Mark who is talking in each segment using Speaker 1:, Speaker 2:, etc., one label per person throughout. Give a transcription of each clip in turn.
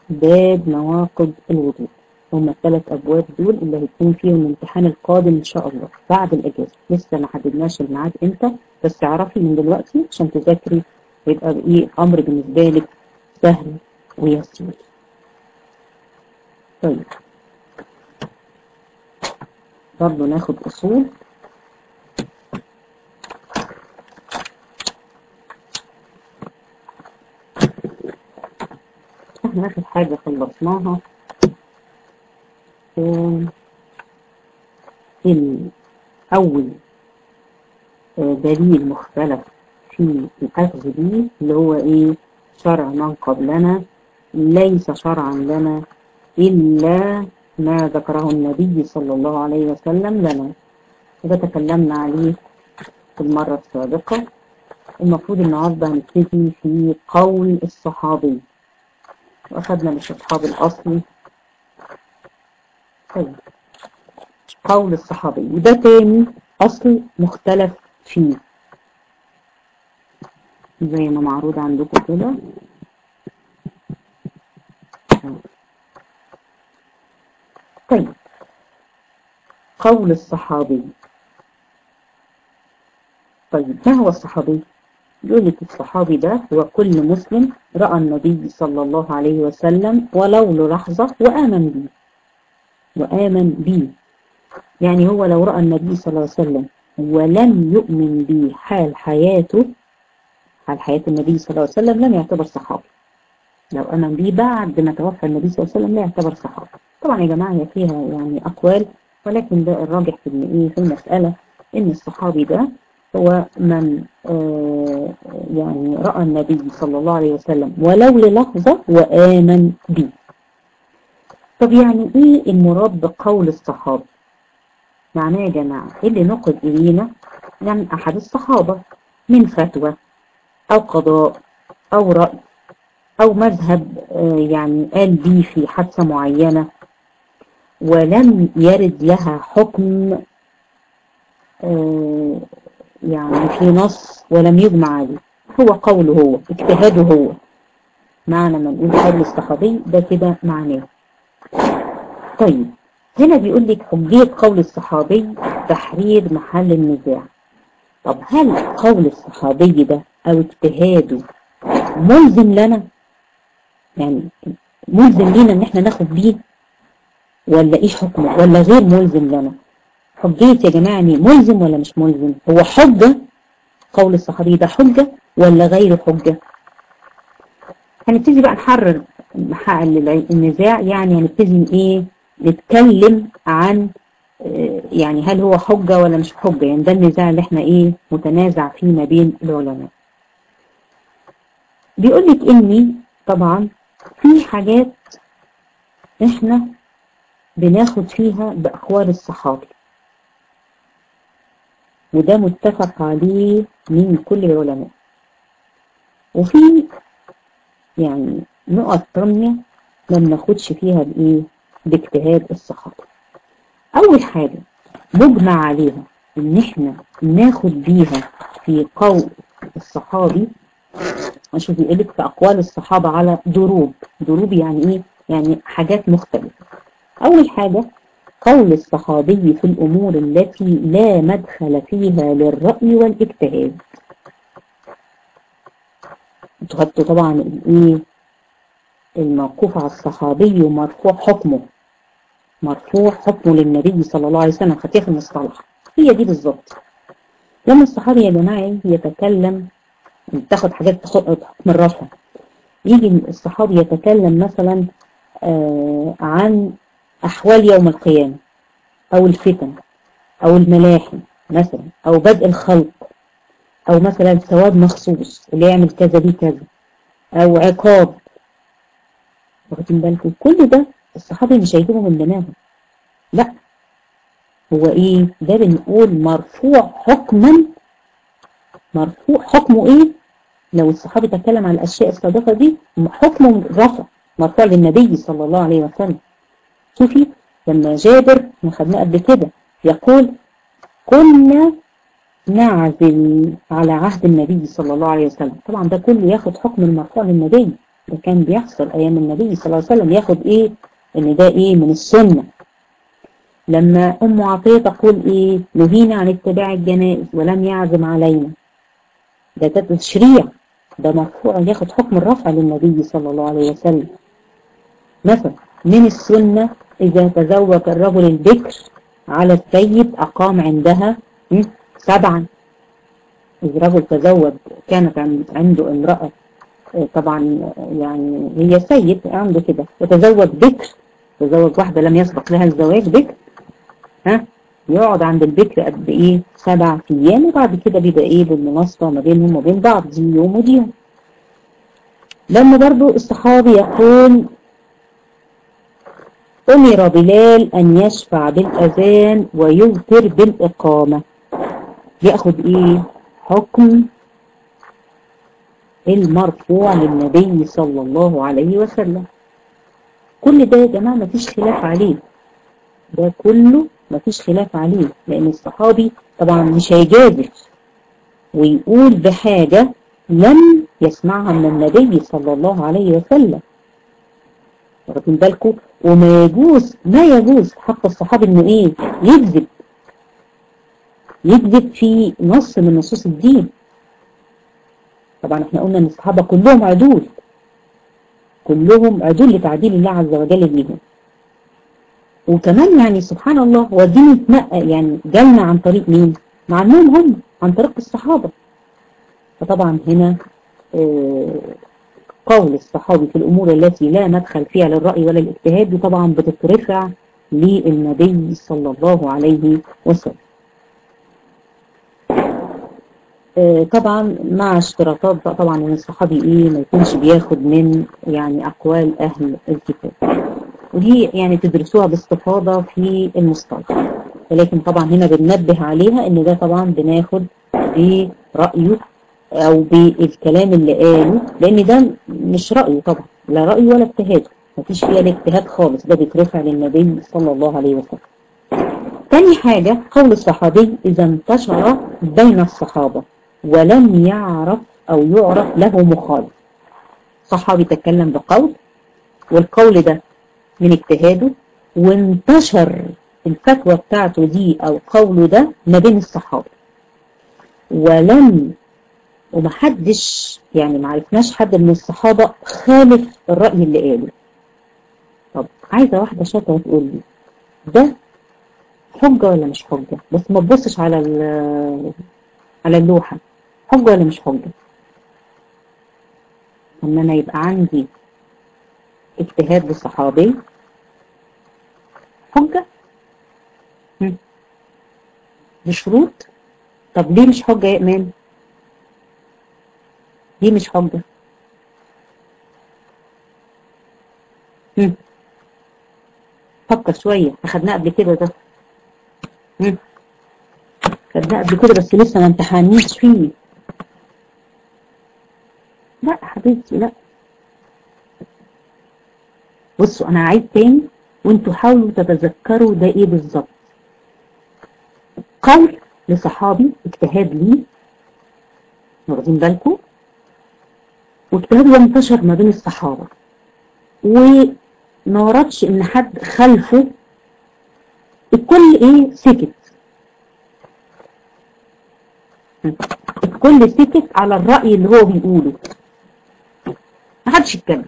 Speaker 1: باب نواقض الوضوء هما الثلاث أبواب دول اللي هيكون فيهم الامتحان القادم إن شاء الله بعد الإجازة لسه ما حددناش الميعاد إمتى بس اعرفي من دلوقتي عشان تذاكري ويبقى إيه أمر بالنسبة لك سهل ويسير طيب برضه ناخد أصول احنا آخر حاجة خلصناها كان الأول دليل مختلف في الأخذ به اللي هو إيه شرع من قبلنا ليس شرعا لنا إلا ما ذكره النبي صلى الله عليه وسلم لنا وده تكلمنا عليه في المرة السابقة المفروض النهاردة هنبتدي في قول الصحابي وأخذنا مش أصحاب الأصل طيب قول الصحابي وده تاني أصل مختلف فيه زي ما معروض عندكم كده طيب قول الصحابي طيب ما هو الصحابي؟ يقول لك الصحابي ده هو كل مسلم رأى النبي صلى الله عليه وسلم ولو للحظة وآمن به وآمن به يعني هو لو رأى النبي صلى الله عليه وسلم ولم يؤمن به حال حياته حال حياة النبي صلى الله عليه وسلم لم يعتبر صحابي لو آمن به بعد ما توفى النبي صلى الله عليه وسلم لا يعتبر صحابي طبعا يا جماعة هي فيها يعني أقوال ولكن ده الراجح في إيه في المسألة إن الصحابي ده هو من آه يعني رأى النبي صلى الله عليه وسلم ولو للحظة وآمن به طب يعني ايه المراد بقول الصحابة معناه يا جماعة اللي نقل إلينا يعني أحد الصحابة من فتوى أو قضاء أو رأي أو مذهب آه يعني قال بيه في حادثة معينة ولم يرد لها حكم آه يعني في نص ولم يجمع عليه هو قوله هو اجتهاده هو معنى ما نقول قول الصحابي ده كده معناه طيب هنا بيقول لك حجية قول الصحابي تحرير محل النزاع طب هل قول الصحابي ده او اجتهاده ملزم لنا يعني ملزم لينا ان احنا ناخد بيه ولا ايش حكمه ولا غير ملزم لنا حجية يا جماعة يعني ملزم ولا مش ملزم هو حجة قول الصحابي ده حجة ولا غير حجة هنبتدي بقى نحرر محل النزاع يعني هنبتدي ايه نتكلم عن يعني هل هو حجة ولا مش حجة يعني ده النزاع اللي احنا ايه متنازع فيه ما بين العلماء بيقول لك اني طبعا في حاجات احنا بناخد فيها بأقوال الصحابي وده متفق عليه من كل العلماء وفي يعني نقط تانية ما بناخدش فيها بإيه باجتهاد الصحابة أول حاجة مجمع عليها إن إحنا ناخد بيها في قول الصحابي أشوف يقولك في أقوال الصحابة على دروب دروب يعني إيه يعني حاجات مختلفة أول حاجة قول الصحابي في الأمور التي لا مدخل فيها للرأي والاجتهاد تغطوا طبعا الايه الموقوف على الصحابي ومرفوع حكمه مرفوع حكمه للنبي صلى الله عليه وسلم خطيئة في المصطلح هي دي بالظبط لما الصحابي يا جماعة يتكلم تاخد حاجات حكم الرفع يجي الصحابي يتكلم مثلا آه عن أحوال يوم القيامة أو الفتن أو الملاحم مثلا أو بدء الخلق أو مثلا ثواب مخصوص اللي يعمل كذا دي كذا أو عقاب واخدين بالكم كل ده الصحابي مش هيجيبه من دماغه لا هو ايه ده بنقول مرفوع حكما مرفوع حكمه ايه لو الصحابي تكلم عن الاشياء الصادقه دي حكمه رفع مرفوع للنبي صلى الله عليه وسلم شوفي لما جابر ما خدناه قبل كده يقول كنا نعزل على عهد النبي صلى الله عليه وسلم طبعا ده كله ياخد حكم المرفوع للنبي ده كان بيحصل ايام النبي صلى الله عليه وسلم ياخد ايه ان ده ايه من السنة لما ام عطية تقول ايه نهينا عن اتباع الجنائز ولم يعزم علينا ده ده تشريع ده مرفوع ياخد حكم الرفع للنبي صلى الله عليه وسلم مثلا من السنة إذا تزوج الرجل البكر على السيد أقام عندها سبعا إذا رجل تزوج كانت عنده امرأة طبعا يعني هي سيد عنده كده وتزوج بكر تزوج واحدة لم يسبق لها الزواج بكر ها يقعد عند البكر قد ايه سبع ايام وبعد كده بيبقى ايه بالمناصفة ما بينهم وبين بعض دي يوم ودي يوم لما برضو الصحابي يقول أمر بلال أن يشفع بالأذان ويوتر بالإقامة يأخذ إيه حكم المرفوع للنبي صلى الله عليه وسلم كل ده يا جماعة مفيش خلاف عليه ده كله مفيش خلاف عليه لأن الصحابي طبعا مش هيجادل ويقول بحاجة لم يسمعها من النبي صلى الله عليه وسلم واخدين بالكم وما يجوز ما يجوز حق الصحابي انه ايه يكذب يكذب في نص من نصوص الدين طبعا احنا قلنا ان الصحابة كلهم عدول كلهم عدول لتعديل الله عز وجل ليهم وكمان يعني سبحان الله هو الدين اتنقى يعني جالنا عن طريق مين؟ مع انهم هم عن طريق الصحابة فطبعا هنا اه قول الصحابي في الأمور التي لا مدخل فيها للرأي ولا الاجتهاد دي طبعا بتترفع للنبي صلى الله عليه وسلم اه طبعا مع اشتراطات بقى طبعا ان الصحابي ايه ما يكونش بياخد من يعني اقوال اهل الكتاب ودي يعني تدرسوها باستفاضة في المصطلح ولكن طبعا هنا بننبه عليها ان ده طبعا بناخد برأيه او بالكلام اللي قاله لان ده مش رأيه طبعا لا رأيه ولا اجتهاده مفيش فيها الاجتهاد خالص ده بيترفع للنبي صلى الله عليه وسلم تاني حاجة قول الصحابي إذا انتشر بين الصحابة ولم يعرف أو يعرف له مخالف صحابي تكلم بقول والقول ده من اجتهاده وانتشر الفتوى بتاعته دي أو قوله ده ما بين الصحابة ولم ومحدش يعني معرفناش حد من الصحابة خالف الرأي اللي قاله طب عايزة واحدة شاطرة تقول لي ده حجة ولا مش حجة بس ما تبصش على على اللوحة حجة ولا مش حجة ان انا يبقى عندي اجتهاد للصحابي حجة بشروط طب ليه مش حجة يا إمام ليه مش حجة هم. فكر شوية أخدناه قبل كده ده هم. خدناه قبل كده بس لسه ما امتحنيش فيه لا حبيبتي لا بصوا انا هعيد تاني وانتوا حاولوا تتذكروا ده ايه بالظبط قول لصحابي اجتهاد ليه واخدين بالكم واجتهاد ينتشر ما بين الصحابة وما وردش ان حد خلفه الكل ايه سكت الكل سكت على الرأي اللي هو بيقوله محدش يتكلم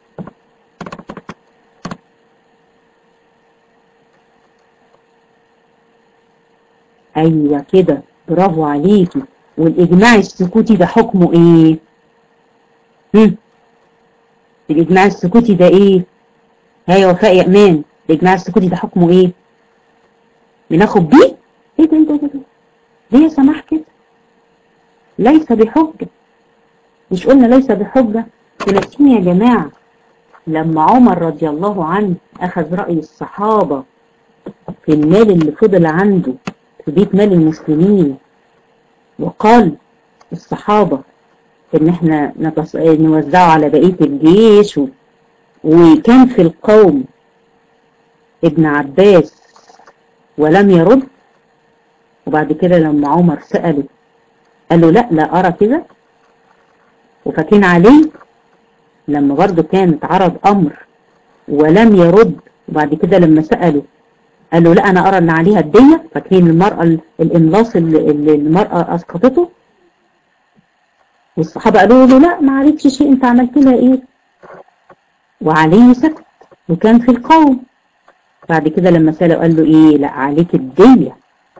Speaker 1: ايوه كده برافو عليكي والاجماع السكوتي ده حكمه ايه هم الاجماع السكوتي ده ايه هاي وفاء يا امان الاجماع السكوتي ده حكمه ايه بناخد بيه ايه ده ايه ده ايه ده ليه يا سماح كده ليس بحجة مش قلنا ليس بحجة ولكن يا جماعة لما عمر رضي الله عنه أخذ رأي الصحابة في المال اللي فضل عنده في بيت مال المسلمين وقال الصحابة ان احنا نتص... نوزعه على بقية الجيش و... وكان في القوم ابن عباس ولم يرد وبعد كده لما عمر سأله قال له لا لا أرى كده وفاكين عليه لما برضه كان اتعرض أمر ولم يرد وبعد كده لما سأله قال له لا أنا أرى أن عليها الدية فاكرين المرأة الإملاص اللي, اللي المرأة أسقطته والصحابة قالوا له لا ما عليكش شيء أنت عملت لها إيه وعليه سكت وكان في القوم بعد كده لما سأله قال له إيه لا عليك الدية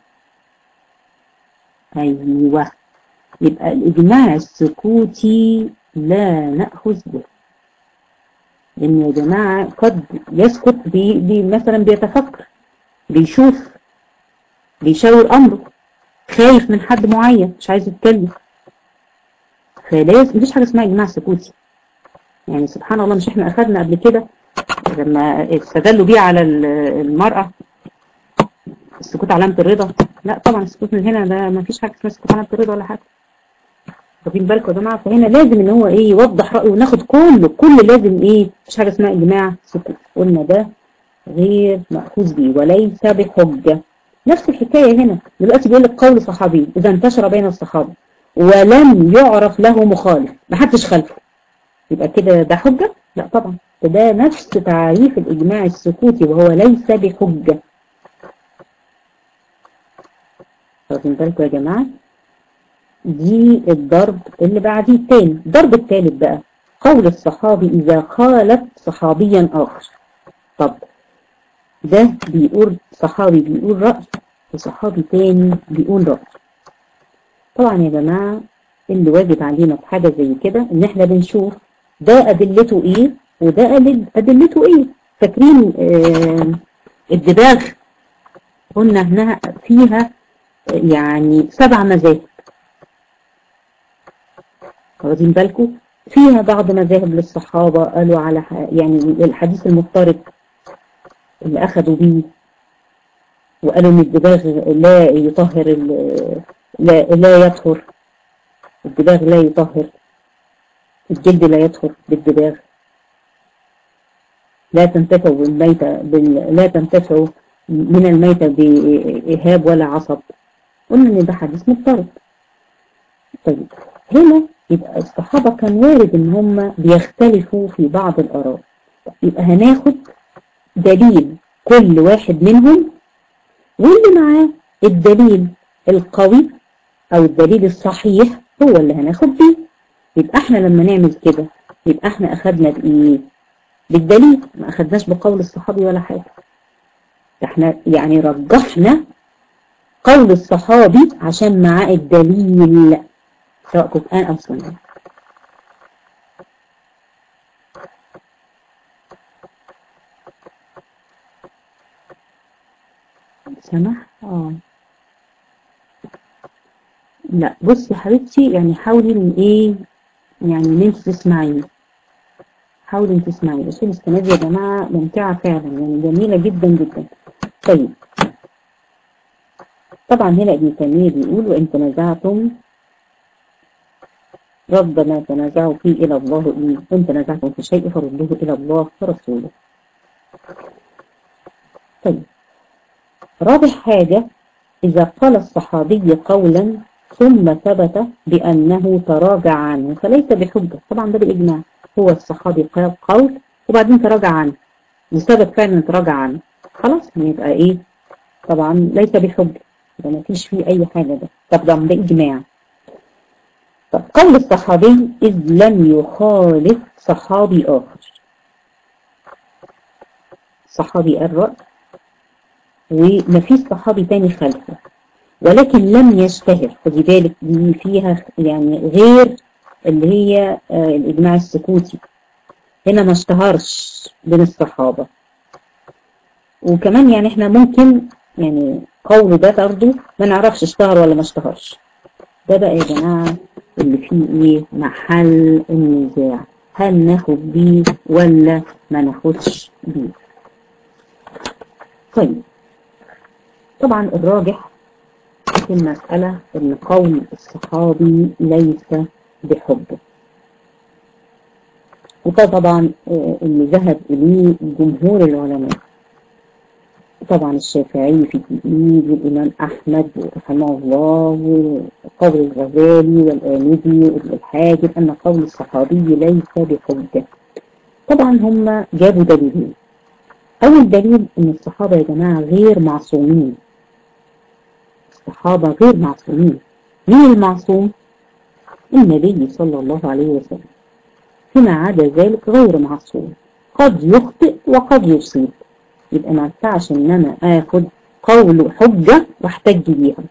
Speaker 1: أيوه يبقى الإجماع السكوتي لا نأخذ به إن يا جماعة قد يسكت بي بي مثلا بيتفكر بيشوف بيشاور أمره خايف من حد معين مش عايز يتكلم فلازم مفيش حاجة اسمها إجماع سكوتي يعني سبحان الله مش احنا أخذنا قبل كده لما استدلوا بيه على المرأة السكوت علامة الرضا لا طبعا السكوت من هنا ده ما فيش حاجة اسمها سكوت علامة الرضا ولا حاجة واخدين بالكم يا جماعة فهنا لازم ان هو ايه يوضح رأيه وناخد كله كل لازم ايه مفيش حاجة اسمها اجماع سكوت قلنا ده غير مأخوذ به وليس بحجة نفس الحكاية هنا دلوقتي بيقول لك قول صحابي إذا انتشر بين الصحابة ولم يعرف له مخالف ما حدش خلفه يبقى كده ده حجة؟ لا طبعا ده نفس تعريف الإجماع السكوتي وهو ليس بحجة واخدين بالكم يا جماعة دي الضرب اللي بعديه التاني الضرب التالت بقى قول الصحابي إذا خالف صحابيا آخر طب ده بيقول صحابي بيقول رأي وصحابي تاني بيقول رأي طبعا يا جماعة اللي واجب علينا في حاجة زي كده ان احنا بنشوف ده أدلته ايه وده أدلته ايه فاكرين آه الدباغ قلنا انها فيها يعني سبع مذاهب واخدين بالكم فيها بعض مذاهب للصحابة قالوا على يعني الحديث المضطرب اللي أخذوا بيه وقالوا ان الدباغ لا يطهر لا, لا يطهر الدباغ لا يطهر الجلد لا يطهر بالدباغ لا تنتفع بالميتة بال... لا تنتفع من الميتة بإهاب ولا عصب قلنا ان ده حديث مضطرب طيب هنا يبقى الصحابة كان وارد ان هم بيختلفوا في بعض الآراء يبقى هناخد دليل كل واحد منهم واللي معاه الدليل القوي او الدليل الصحيح هو اللي هناخد بيه يبقى احنا لما نعمل كده يبقى احنا اخدنا بايه بالدليل ما اخدناش بقول الصحابي ولا حاجة احنا يعني رجحنا قول الصحابي عشان معاه الدليل سواء قرآن او سنة سمح اه لا بصي يا حبيبتي يعني حاولي ان ايه يعني ان انت تسمعيني حاولي ان تسمعيني عشان السنه دي يا جماعه ممتعه فعلا يعني جميله جدا جدا طيب طبعا هنا ابن تيميه بيقول وان تنازعتم رد ما تنازعوا فيه الى الله إن, ان تنازعتم في شيء فردوه الى الله ورسوله طيب رابع حاجة إذا قال الصحابي قولا ثم ثبت بأنه تراجع عنه فليس بحجة طبعا ده بالإجماع هو الصحابي قال قول وبعدين تراجع عنه وثبت فعلا تراجع عنه خلاص يبقى إيه طبعا ليس بحجة ده ما فيش فيه أي حاجة ده طبعا ده إجماع طب قول الصحابي إذ لم يخالف صحابي آخر صحابي قال رأي ومفيش صحابي تاني خلفه ولكن لم يشتهر خدي بالك دي فيها يعني غير اللي هي آه الإجماع السكوتي هنا ما اشتهرش بين الصحابة وكمان يعني احنا ممكن يعني قول ده برضه ما نعرفش اشتهر ولا ما اشتهرش ده بقى يا جماعة اللي فيه ايه محل النزاع هل ناخد بيه ولا ما ناخدش بيه طيب طبعا الراجح في المسألة ان قول الصحابي ليس بحجة وده طبعا اللي ذهب إليه جمهور العلماء طبعا الشافعي في التأييد والإمام أحمد رحمه الله وقول الغزالي والآمدي وابن الحاجب أن قول الصحابي ليس بحجة طبعا هم جابوا دليلين أول دليل إن الصحابة يا جماعة غير معصومين الصحابة غير معصومين مين المعصوم؟ النبي صلى الله عليه وسلم فيما عدا ذلك غير معصوم قد يخطئ وقد يصيب يبقى ما ينفعش ان انا اخد قول حجة واحتج بيها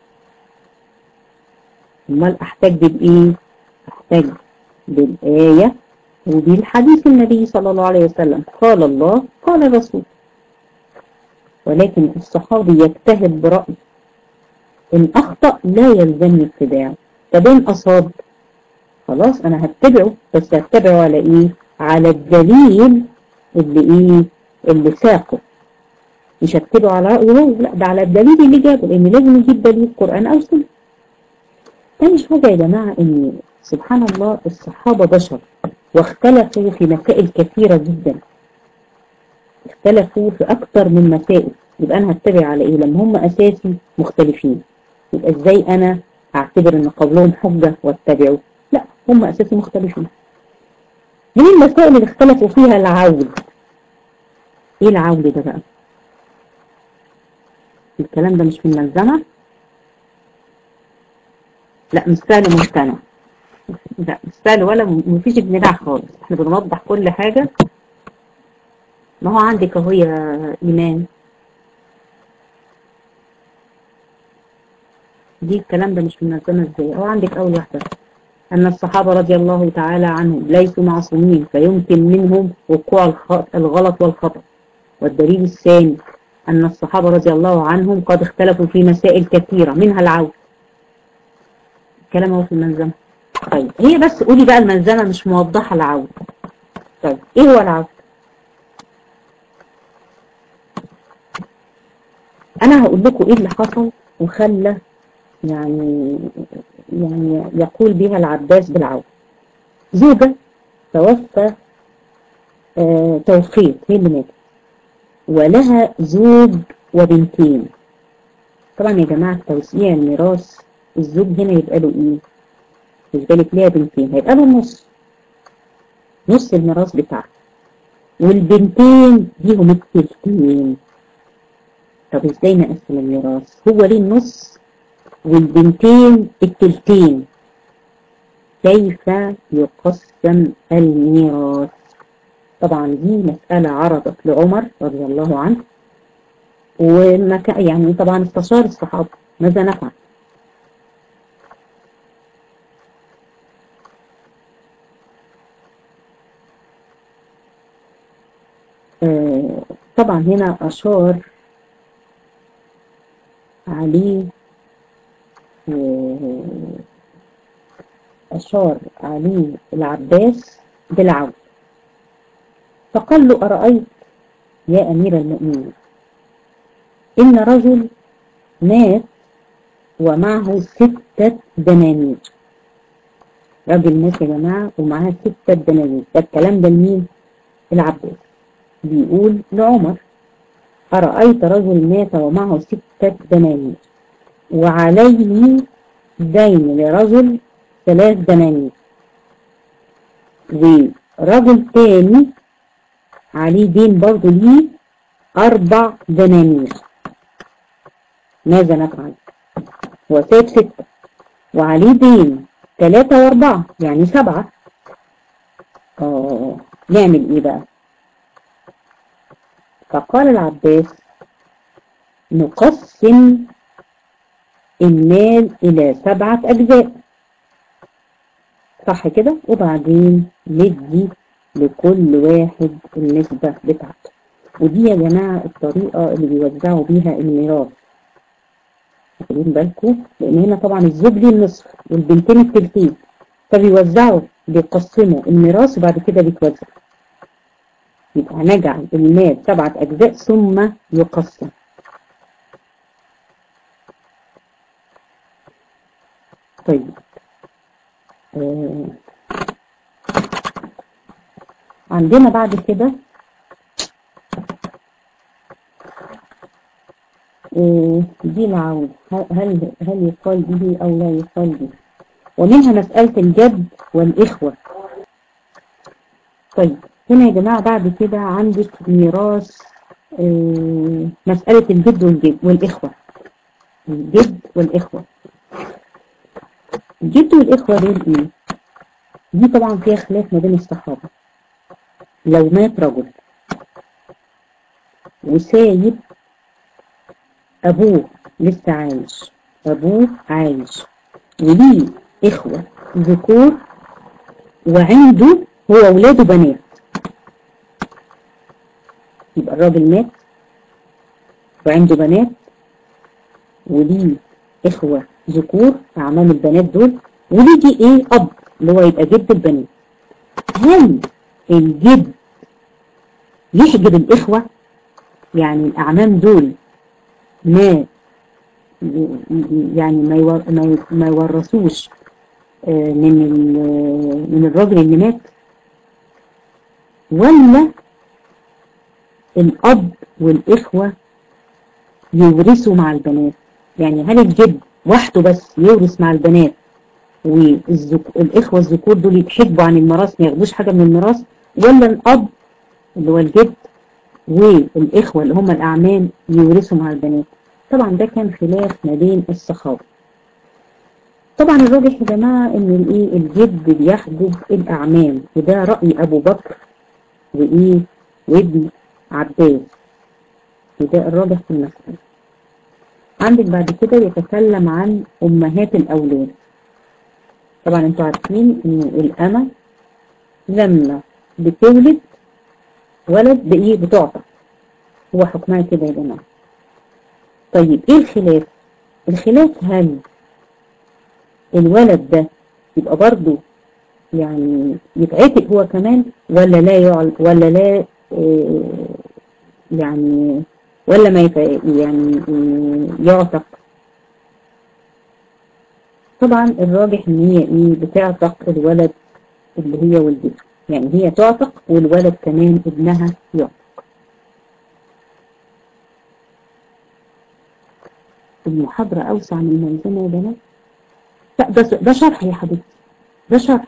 Speaker 1: امال احتج بايه احتج بالايه وبالحديث النبي صلى الله عليه وسلم قال الله قال الرسول ولكن الصحابي يجتهد برأي إن أخطأ لا يلزمني اتباعه طب إن أصاب خلاص أنا هتبعه بس هتبعه على إيه؟ على الدليل اللي إيه؟ اللي ساقه مش هتبعه على رأيه هو لا ده على الدليل اللي جابه لأن لازم يجيب دليل قرآن أو سنة تاني حاجة يا جماعة إن سبحان الله الصحابة بشر واختلفوا في مسائل كثيرة جدا اختلفوا في أكثر من مسائل يبقى أنا هتبع على إيه لما هم أساسي مختلفين يبقى إزاي أنا أعتبر إن قولهم حجة واتبعه لا هم أساسي مختلفين من المسائل اللي اختلفوا فيها العول إيه العول ده بقى الكلام ده مش من ملزمة لا مش سهل ممتنع لا مش سهل ولا مفيش ابتداع خالص احنا بنوضح كل حاجة ما هو عندك اهو يا ايمان دي الكلام ده مش منظمة ازاي اهو عندك اول واحدة ان الصحابة رضي الله تعالى عنهم ليسوا معصومين فيمكن منهم وقوع الغلط والخطأ والدليل الثاني ان الصحابة رضي الله عنهم قد اختلفوا في مسائل كثيرة منها العود الكلام هو في المنظمة طيب هي بس قولي بقى الملزمة مش موضحة العود طيب ايه هو العود انا هقول لكم ايه اللي حصل وخلى يعني يعني يقول بها العباس بالعود زوجة توفى آه توفيت هي اللي ماتت ولها زوج وبنتين طبعا يا جماعة توسيع الميراث الزوج هنا يبقى له ايه مش بالك ليها بنتين هيبقى له نص نص الميراث بتاعها والبنتين ليهم التلتين طب ازاي نقسم الميراث هو ليه النص والبنتين التلتين كيف يقسم الميراث طبعا دي مسألة عرضت لعمر رضي الله عنه وما كان يعني طبعا استشار الصحابة ماذا نفعل آه طبعا هنا أشار عليه أشار عليه العباس بالعود فقال له أرأيت يا أمير المؤمنين إن رجل مات ومعه ستة دنانير راجل مات يا جماعة ومعاه ستة دنانير ده الكلام ده لمين؟ العباس بيقول لعمر أرأيت رجل مات ومعه ستة دنانير وعليه دين لرجل ثلاث دنانير ورجل تاني عليه دين برضه ليه أربع دنانير ماذا نفعل؟ هو سايب ستة وعليه دين ثلاثة وأربعة يعني سبعة آه نعمل إيه بقى؟ فقال العباس نقسم المال إلى سبعة أجزاء صح كده وبعدين ندي لكل واحد النسبة بتاعته ودي يا جماعة الطريقة اللي بيوزعوا بيها الميراث واخدين بالكم لأن هنا طبعا الزوج ليه النصف والبنتين التلتين فبيوزعوا بيقسموا الميراث وبعد كده بيتوزع يبقى نجعل المال سبعة أجزاء ثم يقسم طيب آه. عندنا بعد كده آه. دي العود هل هل يقال به أو لا يقال به ومنها مسألة الجد والإخوة طيب هنا يا جماعة بعد كده عندك ميراث آه، مسألة الجد والجد والإخوة الجد والإخوة الجد والإخوة دول إيه؟ دي طبعا فيها خلاف ما بين الصحابة لو مات رجل وسايب أبوه لسه عايش أبوه عايش وليه إخوة ذكور وعنده هو أولاده بنات يبقى الراجل مات وعنده بنات وليه إخوة ذكور أعمام البنات دول وليه إيه أب اللي هو يبقى جد البنات هل الجد يحجب الإخوة يعني الأعمام دول ما يعني ما يور ما ما يورثوش من من الراجل اللي مات ولا الأب والإخوة يورثوا مع البنات يعني هل الجد وحده بس يورث مع البنات والإخوة الذكور دول يتحجبوا عن الميراث ما ياخدوش حاجة من الميراث ولا الأب اللي هو الجد والإخوة اللي هم الأعمام يورثوا مع البنات طبعا ده كان خلاف ما بين الصحابة طبعا الراجح يا جماعة ان الايه الجد بيحجب الأعمام وده رأي أبو بكر وإيه وابن عباس وده الراجح في المسألة عندك بعد كده يتكلم عن أمهات الأولاد طبعا انتوا عارفين ان الأمة لما بتولد ولد بإيه بتعطى هو حكمها كده يا جماعة طيب ايه الخلاف الخلاف هل الولد ده يبقى برضه يعني يتعتق هو كمان ولا لا يعل ولا لا إيه يعني ولا ما يعني يعتق طبعا الراجح ان هي ايه بتعتق الولد اللي هي والدته يعني هي تعتق والولد كمان ابنها يعتق المحاضرة أوسع من الملزمة يا بنات لا ده ده شرح يا حبيبتي ده شرح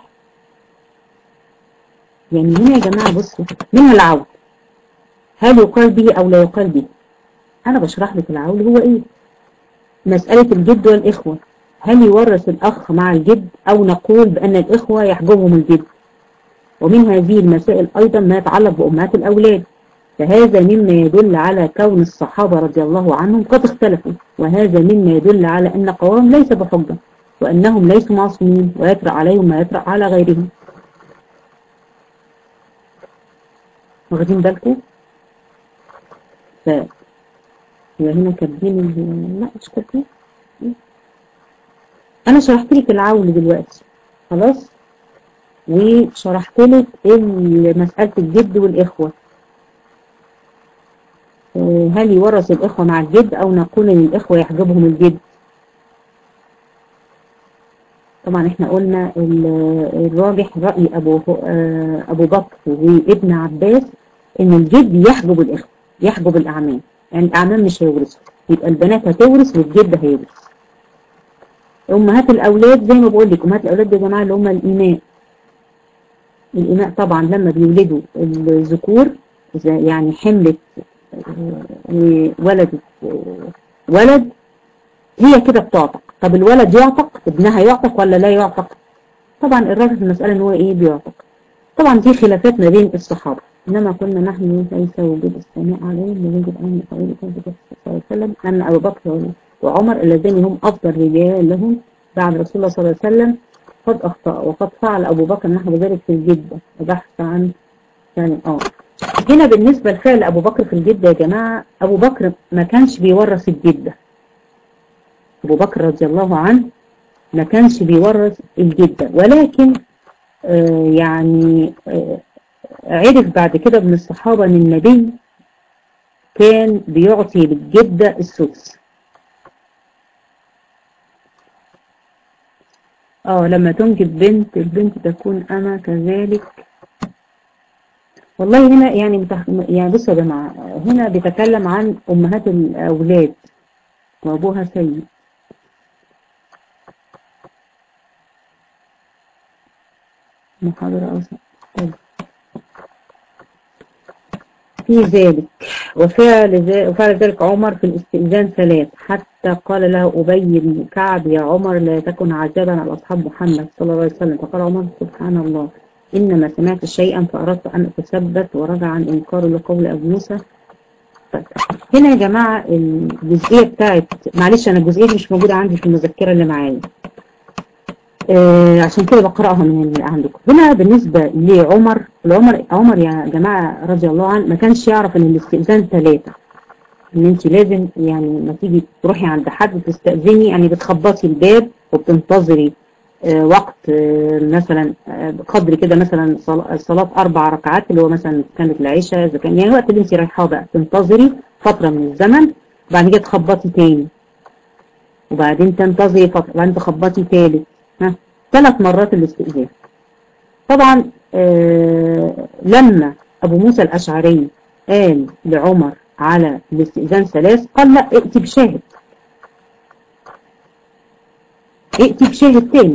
Speaker 1: يعني هنا يا جماعة بصوا منها العود هل يقال به أو لا يقال به أنا بشرح لك العود هو إيه مسألة الجد والإخوة هل يورث الأخ مع الجد أو نقول بأن الإخوة يحجبهم الجد ومن هذه المسائل أيضا ما يتعلق بأمهات الأولاد فهذا مما يدل على كون الصحابة رضي الله عنهم قد اختلفوا وهذا مما يدل على أن قولهم ليس بحجة وأنهم ليسوا معصومين ويطرأ عليهم ما يطرأ على غيرهم واخدين بالكم؟ ف هنا كاتبين لا مش كاتبين أنا شرحت لك العول دلوقتي خلاص وشرحت لك مسألة الجد والإخوة هل يورث الإخوة مع الجد أو نقول إن الإخوة يحجبهم الجد طبعا احنا قلنا الراجح رأي أبو, أبو بكر وابن عباس إن الجد يحجب الإخوة يحجب الأعمام يعني الأعمام مش هيورثوا يبقى البنات هتورث والجد هيورث أمهات الأولاد زي ما بقول لك أمهات الأولاد يا جماعة اللي هم الإماء الإماء طبعا لما بيولدوا الذكور يعني حملت وولدت ولد هي كده بتعتق طب الولد يعتق ابنها يعتق ولا لا يعتق طبعا الراجل في المسألة ان هو ايه بيعتق طبعا دي خلافات ما بين الصحابة انما كنا نحن ليس وجود السماء عليهم لوجود ان قول صلى الله عليه وسلم ان ابو بكر وعمر اللذين هم افضل رجال لهم بعد رسول الله صلى الله عليه وسلم قد اخطأ وقد فعل ابو بكر نحو ذلك في الجدة وبحث عن يعني اه هنا بالنسبة لفعل أبو بكر في الجدة يا جماعة أبو بكر ما كانش بيورث الجدة أبو بكر رضي الله عنه ما كانش بيورث الجدة ولكن آه يعني آه عرف بعد كده من الصحابة أن النبي كان بيعطي للجدة السدس اه لما تنجب بنت البنت تكون أنا كذلك والله هنا يعني بتح... يعني بصوا يا جماعه هنا بيتكلم عن امهات الاولاد وابوها سيد محاضرة أوسع طيب في ذلك وفعل ذلك, وفعل ذلك عمر في الاستئذان ثلاث حتى قال له أبي بن كعب يا عمر لا تكن عذابا على أصحاب محمد صلى الله عليه وسلم فقال عمر سبحان الله إنما سمعت شيئا فأردت أن أتثبت ورجع عن إنكار لقول أبو موسى هنا يا جماعة الجزئية بتاعت معلش أنا الجزئية دي مش موجودة عندي في المذكرة اللي معايا آه عشان كده بقرأها من اللي عندكم هنا بالنسبة لعمر العمر عمر يا جماعة رضي الله عنه ما كانش يعرف ان الاستئذان ثلاثة ان انت لازم يعني ما تيجي تروحي عند حد تستأذني يعني بتخبطي الباب وبتنتظري آه وقت آه مثلا بقدر كده مثلا صلاة أربع ركعات اللي هو مثلا كانت العشاء إذا كان يعني الوقت اللي انت رايحاه بقى تنتظري فترة من الزمن وبعد كده تخبطي تاني وبعدين تنتظري فترة وبعدين تخبطي تالت ها ثلاث مرات الاستئذان طبعا آه لما أبو موسى الأشعري قال لعمر على الاستئذان ثلاث قال لا ائتي بشاهد ائتي بشاهد تاني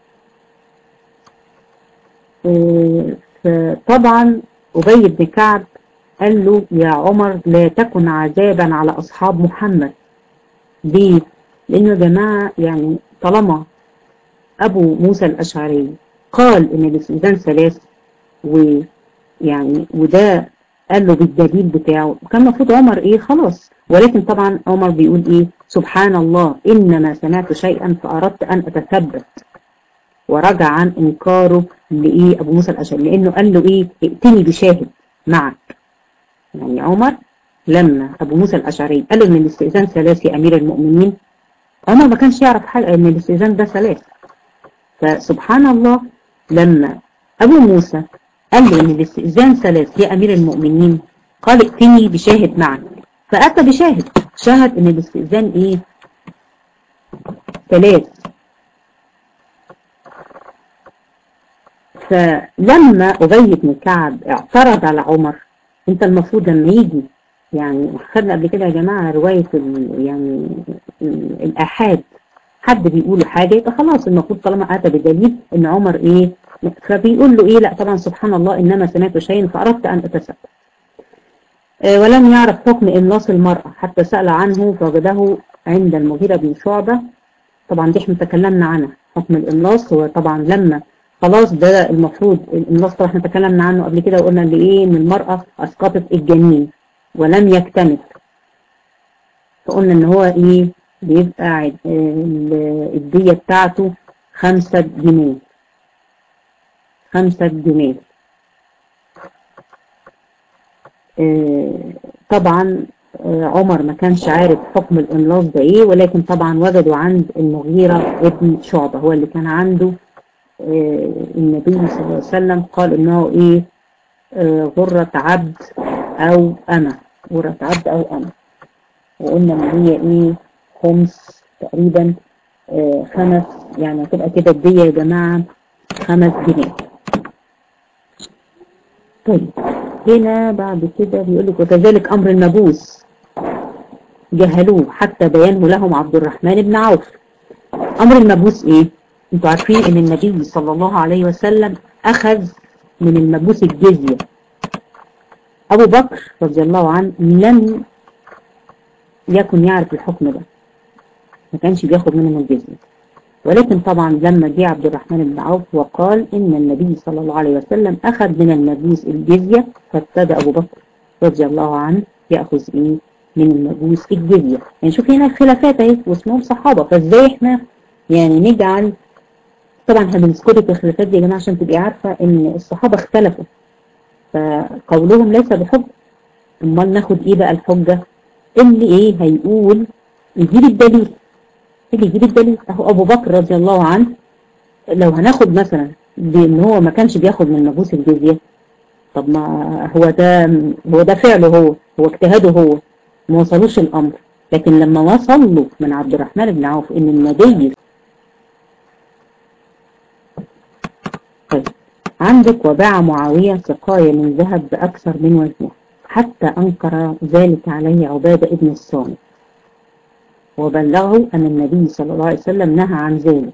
Speaker 1: آه فطبعا أبي بن كعب قال له يا عمر لا تكن عذابا على أصحاب محمد ليه؟ لأنه يا جماعة يعني طالما أبو موسى الأشعري قال إن الاستئذان ثلاث ويعني وده قال له بالدليل بتاعه كان المفروض عمر إيه خلاص ولكن طبعا عمر بيقول إيه سبحان الله إنما سمعت شيئا فأردت أن أتثبت ورجع عن إنكاره لإيه أبو موسى الأشعري لأنه قال له إيه ائتني بشاهد معك يعني عمر لما أبو موسى الأشعري قال له إن الاستئذان ثلاث يا أمير المؤمنين عمر ما كانش يعرف حاجة إن الاستئذان ده ثلاث فسبحان الله لما أبو موسى قال له إن الاستئذان ثلاث يا أمير المؤمنين قال ائتني بشاهد معك فأتى بشاهد شاهد إن الاستئذان إيه ثلاث فلما أبي بن كعب اعترض على عمر انت المفروض لما يجي يعني خدنا قبل كده يا جماعة رواية يعني الآحاد حد بيقول حاجة يبقى خلاص المفروض طالما أتى بدليل إن عمر إيه فبيقول له إيه لا طبعا سبحان الله إنما سمعت شيئا فأردت أن أتثبت آه ولم يعرف حكم إملاص المرأة حتى سأل عنه فوجده عند المغيرة بن شعبة طبعا دي احنا تكلمنا عنها حكم الإملاص هو طبعا لما خلاص ده المفروض الإملاص طبعا احنا تكلمنا عنه قبل كده وقلنا ان ايه ان المرأة اسقطت الجنين ولم يكتمل فقلنا ان هو ايه بيبقى الدية بتاعته خمسة جنيه خمسة جنيه اه طبعا عمر ما كانش عارف حكم الإملاص ده ايه ولكن طبعا وجدوا عند المغيرة ابن شعبة هو اللي كان عنده النبي صلى الله عليه وسلم قال انه ايه غرة عبد او انا غرة عبد او انا وقلنا ان هي ايه خمس تقريبا آه خمس يعني هتبقى كده الدية يا جماعة خمس جنيه طيب هنا بعد كده بيقول لك وكذلك امر المبوس جهلوه حتى بيانه لهم عبد الرحمن بن عوف امر المبوس ايه انتوا عارفين ان النبي صلى الله عليه وسلم اخذ من المبوس الجزية ابو بكر رضي الله عنه لم يكن يعرف الحكم ده ما كانش بياخد منهم الجزية ولكن طبعا لما جه عبد الرحمن بن عوف وقال ان النبي صلى الله عليه وسلم اخذ من المبوس الجزية فابتدى ابو بكر رضي الله عنه ياخذ ايه من المبوس الجزية يعني شوف هنا الخلافات اهي واسمهم صحابة فازاي احنا يعني نجعل طبعا احنا بنذكر في الخلافات دي يا جماعه عشان تبقي عارفه ان الصحابه اختلفوا فقولهم ليس بحجه امال ناخد ايه بقى الحجه اللي ايه هيقول يجيب الدليل اللي يجيب الدليل اهو ابو بكر رضي الله عنه لو هناخد مثلا بان هو ما كانش بياخد من مبوس الجزيه طب ما هو ده هو ده فعله هو هو اجتهاده هو ما وصلوش الامر لكن لما وصل له من عبد الرحمن بن عوف ان النبي طيب عندك وباع معاوية سقاية من ذهب بأكثر من وزنه حتى أنكر ذلك عليه عبادة ابن الصامت وبلغه أن النبي صلى الله عليه وسلم نهى عن ذلك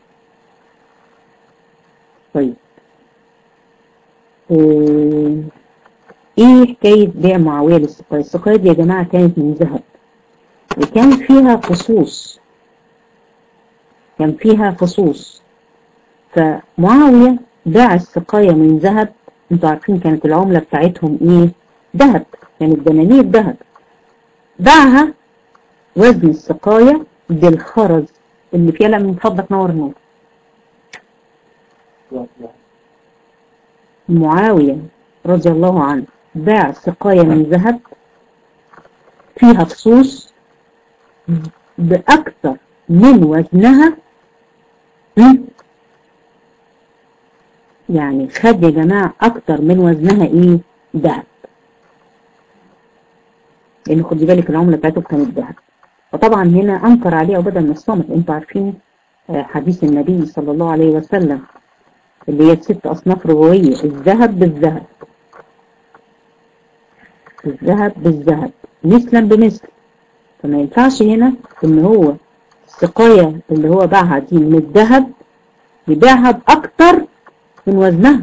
Speaker 1: طيب إيه ايه حكاية بيع معاوية للسقاية السقاية دي يا جماعة كانت من ذهب وكان فيها فصوص كان فيها فصوص فمعاوية باع السقاية من ذهب انتوا عارفين كانت العملة بتاعتهم ايه ذهب كانت دنانير ذهب باعها وزن السقاية بالخرز اللي فيها لا من فضلك نور النور معاوية رضي الله عنه باع سقاية من ذهب فيها فصوص بأكثر من وزنها يعني خد يا جماعة أكثر من وزنها إيه ذهب لأن خدي بالك العملة بتاعته كانت ذهب وطبعا هنا أنكر عليه عبادة من الصامت أنتوا عارفين حديث النبي صلى الله عليه وسلم اللي هي ست أصناف ربوية الذهب بالذهب الذهب بالذهب مثلا بمثل فما ينفعش هنا ان هو السقاية اللي هو باعها دي من الذهب يبيعها بأكتر من وزنها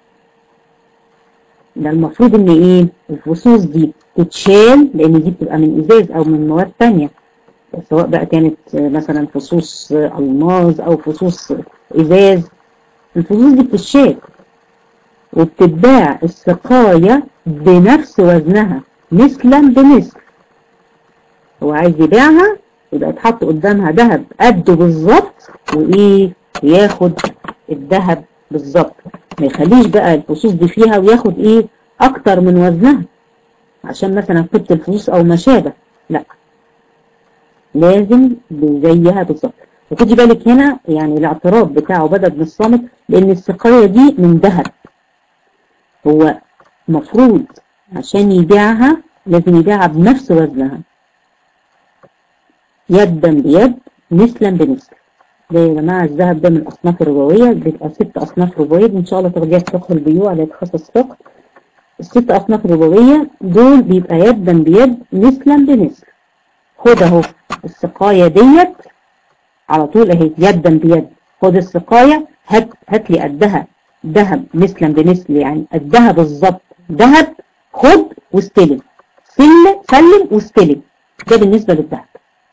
Speaker 1: ده المفروض ان ايه الفصوص دي تتشال لان دي بتبقى من ازاز او من مواد تانية سواء بقى كانت مثلا فصوص الماظ او فصوص ازاز الفصوص دي بتتشال وبتتباع السقاية بنفس وزنها مثلا بمثل هو عايز يبيعها يبقى يتحط قدامها ذهب قده بالظبط وايه ياخد الذهب بالظبط ما يخليش بقى الفصوص دي فيها وياخد ايه اكتر من وزنها عشان مثلا كنت الفلوس او ما شابه لا لازم زيها بالظبط وخدي بالك هنا يعني الاعتراف بتاع عبادة بن الصامت لان السقاية دي من ذهب هو مفروض عشان يبيعها لازم يبيعها بنفس وزنها يدا بيد مثلا بمثل ده يا جماعة الذهب ده من الأصناف الربوية بيبقى ست أصناف ربوية إن شاء الله تاخديها في فقه البيوع اللي يتخصص فقه الست أصناف الربوية دول بيبقى يدا بيد مثلا بمثل خد أهو السقاية ديت على طول أهي يدا بيد خد السقاية هات هات لي قدها ذهب مثلا بمثل يعني قدها بالظبط ذهب خد واستلم سل سلم واستلم ده بالنسبة للذهب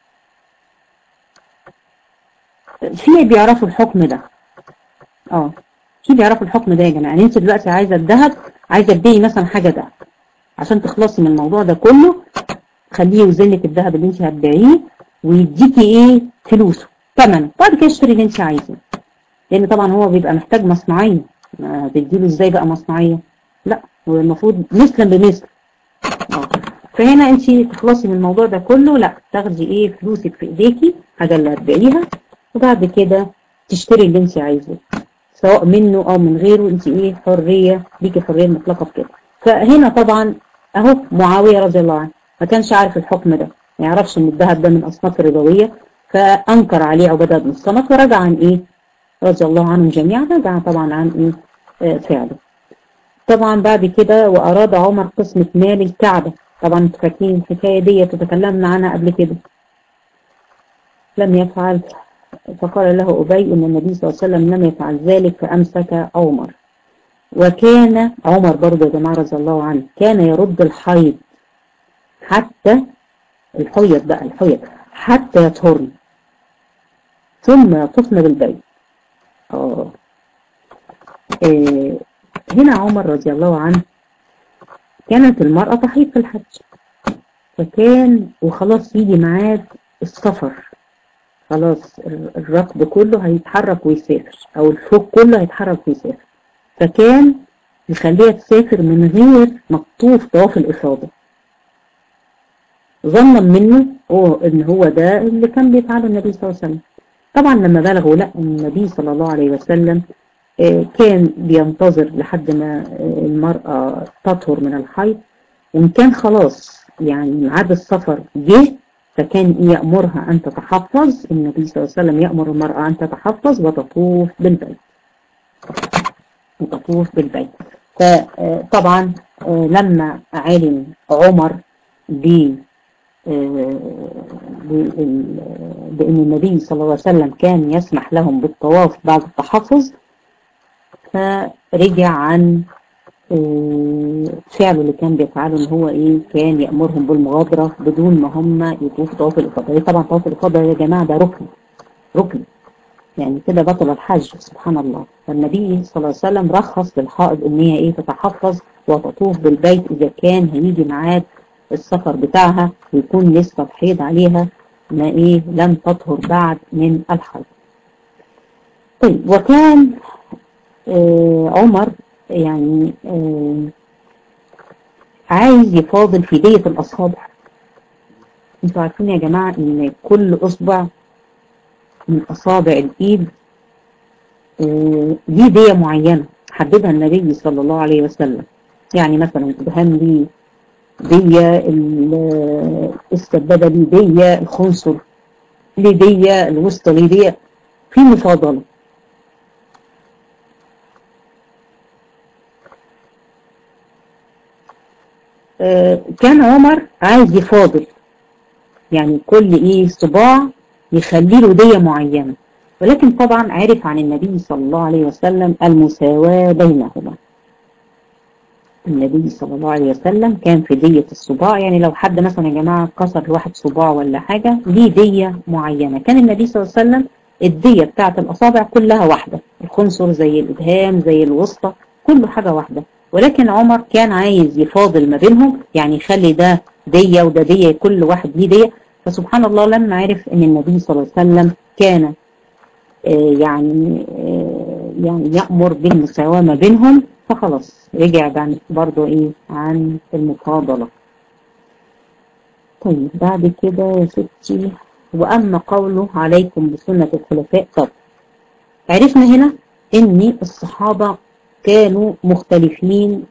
Speaker 1: في بيعرفوا الحكم ده اه في بيعرفوا الحكم ده يا جماعه يعني انت دلوقتي عايزه الذهب عايزه تبيعي مثلا حاجه ده عشان تخلصي من الموضوع ده كله خليه يوزن لك الذهب اللي انت هتبيعيه ويديكي ايه فلوسه ثمنه بعد كده اشتري اللي انت عايزه لان طبعا هو بيبقى محتاج مصنعيه هتديله ازاي بقى مصنعيه لا هو المفروض مثلا بمثل اه فهنا انت تخلصي من الموضوع ده كله لا تاخدي ايه فلوسك في ايديكي حاجه اللي هتبيعيها وبعد كده تشتري اللي انت عايزه سواء منه او من غيره انت ايه حرية ليكي حرية مطلقة في كده فهنا طبعا اهو معاوية رضي الله عنه ما كانش عارف الحكم ده ما يعرفش ان الذهب ده من اصناف الربوية فانكر عليه عبادة بن الصمت ورجع عن ايه رضي الله عنهم جميعا رجع طبعا عن ايه آه فعله طبعا بعد كده واراد عمر قسمة مال الكعبة طبعا انتوا فاكرين الحكاية دي تتكلمنا عنها قبل كده لم يفعل فقال له أبي أن النبي صلى الله عليه وسلم لم يفعل ذلك فأمسك عمر وكان عمر برضه يا جماعة رضي الله عنه كان يرد الحيض حتى الحيض بقى الحيض حتى يطهرن ثم يطفن بالبيت آه. آه. هنا عمر رضي الله عنه كانت المرأة تحيض في الحج فكان وخلاص يجي ميعاد السفر خلاص الركب كله هيتحرك ويسافر او الفوق كله هيتحرك ويسافر فكان يخليها تسافر من غير مقطوف طواف الإفاضة ظنا منه هو ان هو ده اللي كان بيفعله النبي صلى الله عليه وسلم طبعا لما بلغوا لا النبي صلى الله عليه وسلم كان بينتظر لحد ما المرأة تطهر من الحيض وان كان خلاص يعني ميعاد السفر جه فكان يأمرها أن تتحفظ النبي صلى الله عليه وسلم يأمر المرأة أن تتحفظ وتطوف بالبيت وتطوف بالبيت فطبعا لما علم عمر ب بأن النبي صلى الله عليه وسلم كان يسمح لهم بالطواف بعد التحفظ فرجع عن فعله اللي كان بيفعله ان هو ايه كان يأمرهم بالمغادرة بدون ما هم يطوفوا طواف الإفاضة طبعا طواف الإفاضة يا جماعة ده ركن ركن يعني كده بطل الحج سبحان الله فالنبي صلى الله عليه وسلم رخص للحائض ان هي ايه تتحفظ وتطوف بالبيت اذا كان هيجي ميعاد السفر بتاعها ويكون لسه الحيض عليها ما ايه لم تطهر بعد من الحيض طيب وكان آه عمر يعني آه عايز يفاضل في دية الأصابع انتوا عارفين يا جماعة ان كل أصبع من أصابع الإيد آه دي دية معينة حددها النبي صلى الله عليه وسلم يعني مثلا الإبهام ليه دية السبابة ليه دية الخنصر ليه دية الوسطى ليه دية في مفاضلة كان عمر عايز يفاضل يعني كل ايه صباع يخلي له دية معينة ولكن طبعا عرف عن النبي صلى الله عليه وسلم المساواة بينهما النبي صلى الله عليه وسلم كان في دية الصباع يعني لو حد مثلا يا جماعة كسر واحد صباع ولا حاجة ليه دية معينة كان النبي صلى الله عليه وسلم الدية بتاعت الأصابع كلها واحدة الخنصر زي الإبهام زي الوسطى كله حاجة واحدة ولكن عمر كان عايز يفاضل ما بينهم يعني يخلي ده دية وده دية كل واحد ليه دية فسبحان الله لما عرف ان النبي صلى الله عليه وسلم كان آه يعني آه يعني يأمر بالمساواة ما بينهم فخلاص رجع عن برضه ايه عن المفاضلة طيب بعد كده يا ستي وأما قوله عليكم بسنة الخلفاء طب عرفنا هنا ان الصحابة كانوا مختلفين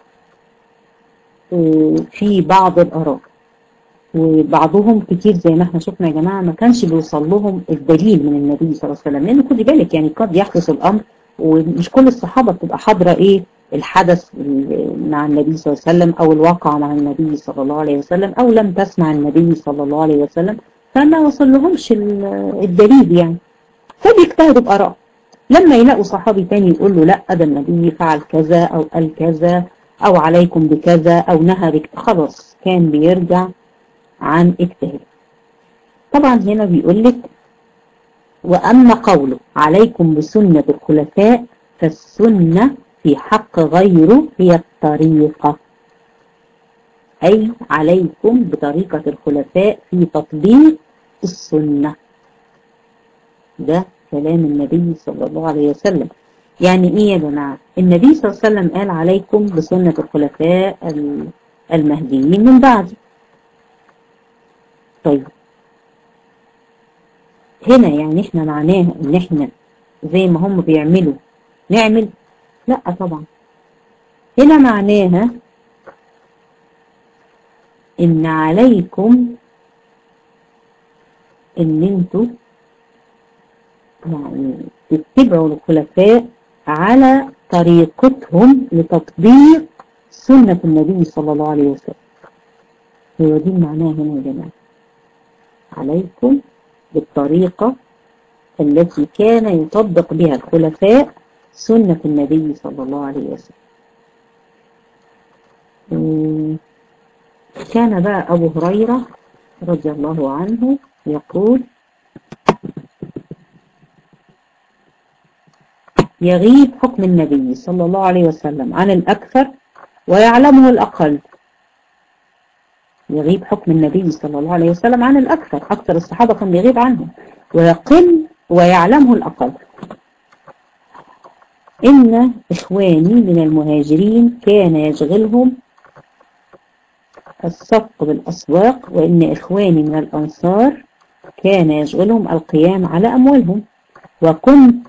Speaker 1: في بعض الآراء وبعضهم كتير زي ما احنا شفنا يا جماعة ما كانش بيوصل لهم الدليل من النبي صلى الله عليه وسلم لأن خدي بالك يعني قد يحدث الأمر ومش كل الصحابة بتبقى حاضرة ايه الحدث مع النبي صلى الله عليه وسلم أو الواقع مع النبي صلى الله عليه وسلم أو لم تسمع النبي صلى الله عليه وسلم فما وصل لهمش الدليل يعني فبيجتهدوا بآراء لما يلاقوا صحابي تاني يقول له لا ده النبي فعل كذا أو قال كذا أو عليكم بكذا أو نهى بك خلاص كان بيرجع عن اجتهاد طبعا هنا بيقول لك وأما قوله عليكم بسنة الخلفاء فالسنة في حق غيره هي الطريقة أي عليكم بطريقة الخلفاء في تطبيق السنة ده كلام النبي صلى الله عليه وسلم يعني ايه يا جماعة النبي صلى الله عليه وسلم قال عليكم بسنة الخلفاء المهديين من بعد طيب هنا يعني احنا معناه ان احنا زي ما هم بيعملوا نعمل لا طبعا هنا معناها ان عليكم ان انتوا يعني تتبعوا الخلفاء على طريقتهم لتطبيق سنة النبي صلى الله عليه وسلم هو دي معناها هنا يا جماعة عليكم بالطريقة التي كان يطبق بها الخلفاء سنة النبي صلى الله عليه وسلم كان بقى أبو هريرة رضي الله عنه يقول يغيب حكم النبي صلى الله عليه وسلم عن الأكثر ويعلمه الأقل يغيب حكم النبي صلى الله عليه وسلم عن الأكثر أكثر الصحابة كان بيغيب عنهم ويقل ويعلمه الأقل إن إخواني من المهاجرين كان يشغلهم الصفق بالأسواق وإن إخواني من الأنصار كان يشغلهم القيام على أموالهم وكنت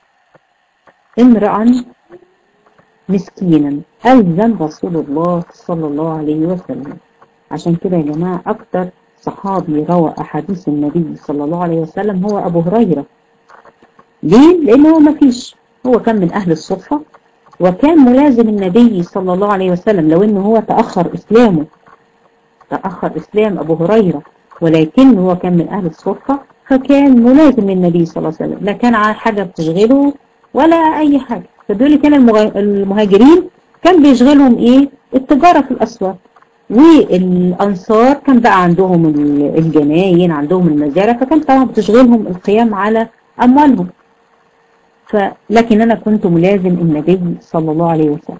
Speaker 1: امرأ مسكينا ألزم رسول الله صلى الله عليه وسلم عشان كده يا جماعة أكتر صحابي روى أحاديث النبي صلى الله عليه وسلم هو أبو هريرة ليه؟ لأنه هو مفيش هو كان من أهل الصفة وكان ملازم النبي صلى الله عليه وسلم لو أنه هو تأخر إسلامه تأخر إسلام أبو هريرة ولكن هو كان من أهل الصفة فكان ملازم للنبي صلى الله عليه وسلم لا كان حاجة بتشغله ولا أي حاجة فدول كان المهاجرين كان بيشغلهم ايه التجارة في الاسواق والانصار كان بقى عندهم الجناين عندهم المزارع فكان طبعا بتشغلهم القيام على اموالهم فلكن انا كنت ملازم النبي صلى الله عليه وسلم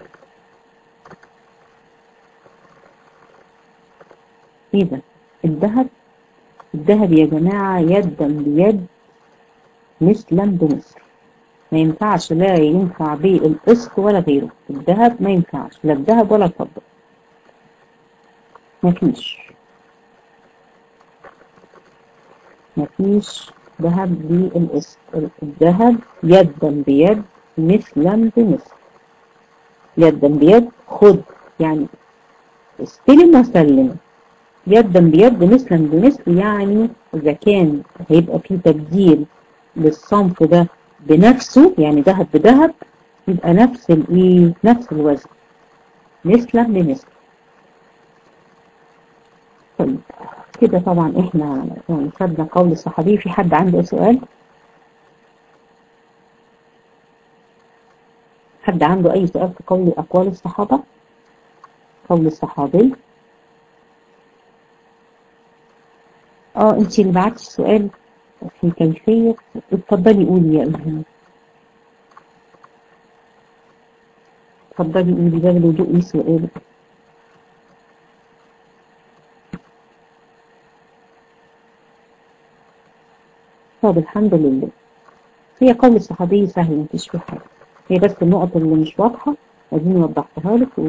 Speaker 1: ايه ده الذهب الذهب يا جماعة يدا بيد مثلا بمثل ما ينفعش لا ينفع بيه القسط ولا غيره الذهب ما ينفعش لا الذهب ولا الفضة مفيش مفيش ذهب بالقسط الذهب يدا بيد مثلا بمثل يدا بيد خد يعني استلم وسلم يدا بيد مثلا بمثل يعني إذا كان هيبقى في تبديل للصنف ده بنفسه يعني ذهب بذهب يبقى نفس الايه نفس الوزن مثلا بمثل طيب كده طبعا احنا يعني خدنا قول الصحابي في حد عنده سؤال حد عنده اي سؤال في قول اقوال الصحابة قول الصحابي اه انت اللي بعتي السؤال في كيفية اتفضلي قولي يا إلهام اتفضلي قولي باب الوضوء ايه سؤالك طب الحمد لله هي قول الصحابي سهل مفيش فيه حاجة هي بس النقط اللي مش واضحة اديني وضحتها لك و...